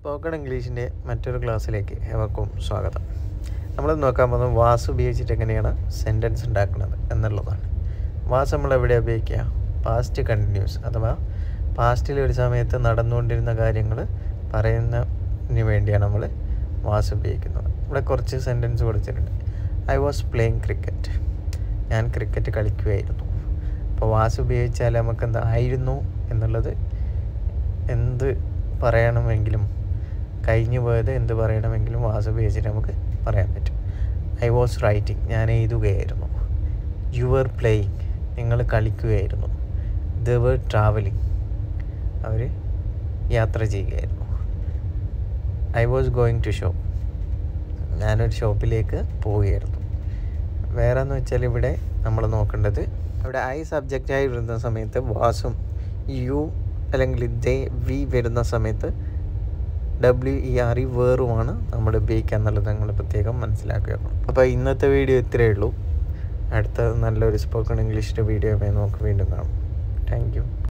spoken ഇംഗ്ലീഷിൻ്റെ മറ്റൊരു ക്ലാസ്സിലേക്ക് ഏവർക്കും സ്വാഗതം നമ്മൾ നോക്കാൻ പോകുന്നത് വാസ് ഉപയോഗിച്ചിട്ട് എങ്ങനെയാണ് സെൻറ്റൻസ് ഉണ്ടാക്കുന്നത് എന്നുള്ളതാണ് വാസ് നമ്മൾ എവിടെ ഉപയോഗിക്കുക പാസ്റ്റ് കണ്ടിന്യൂസ് അഥവാ പാസ്റ്റിൽ ഒരു സമയത്ത് നടന്നുകൊണ്ടിരുന്ന കാര്യങ്ങൾ പറയുന്നതിന് വേണ്ടിയാണ് നമ്മൾ വാസ് ഉപയോഗിക്കുന്നത് ഇവിടെ കുറച്ച് സെൻറ്റൻസ് കൊടുത്തിട്ടുണ്ട് ഐ വാസ് പ്ലേയിങ് ക്രിക്കറ്റ് ഞാൻ ക്രിക്കറ്റ് കളിക്കുകയായിരുന്നു അപ്പോൾ വാസ് ഉപയോഗിച്ചാൽ നമുക്ക് എന്താ ആയിരുന്നു എന്നുള്ളത് എന്ത് പറയണമെങ്കിലും കഴിഞ്ഞു പോയത് എന്ത് പറയണമെങ്കിലും വാസ് ഉപയോഗിച്ചിട്ട് നമുക്ക് പറയാൻ പറ്റും ഐ വാസ് റൈറ്റിംഗ് ഞാൻ എഴുതുകയായിരുന്നു യു ആർ പ്ലേയിങ് നിങ്ങൾ കളിക്കുകയായിരുന്നു ദ വർ ട്രാവലിംഗ് അവർ യാത്ര ചെയ്യുകയായിരുന്നു I was going to shop ഞാനൊരു ഷോപ്പിലേക്ക് പോവുകയായിരുന്നു വേറെ എന്ന് വെച്ചാൽ ഇവിടെ നമ്മൾ നോക്കേണ്ടത് ഇവിടെ ഐ സബ്ജക്റ്റായി വരുന്ന സമയത്ത് വാസും യു അല്ലെങ്കിൽ ദേ വി വരുന്ന സമയത്ത് ഡബ്ല്യു ഇ ആർ ഇ വേറുമാണ് നമ്മൾ ഉപയോഗിക്കുക എന്നുള്ളത് നിങ്ങൾ പ്രത്യേകം മനസ്സിലാക്കുക അപ്പോൾ ഇന്നത്തെ വീഡിയോ ഇത്രയേ ഉള്ളൂ അടുത്ത നല്ലൊരു സ്പോക്കൺ ഇംഗ്ലീഷിൻ്റെ വീഡിയോ നമുക്ക് വീണ്ടും കാണാം താങ്ക് യു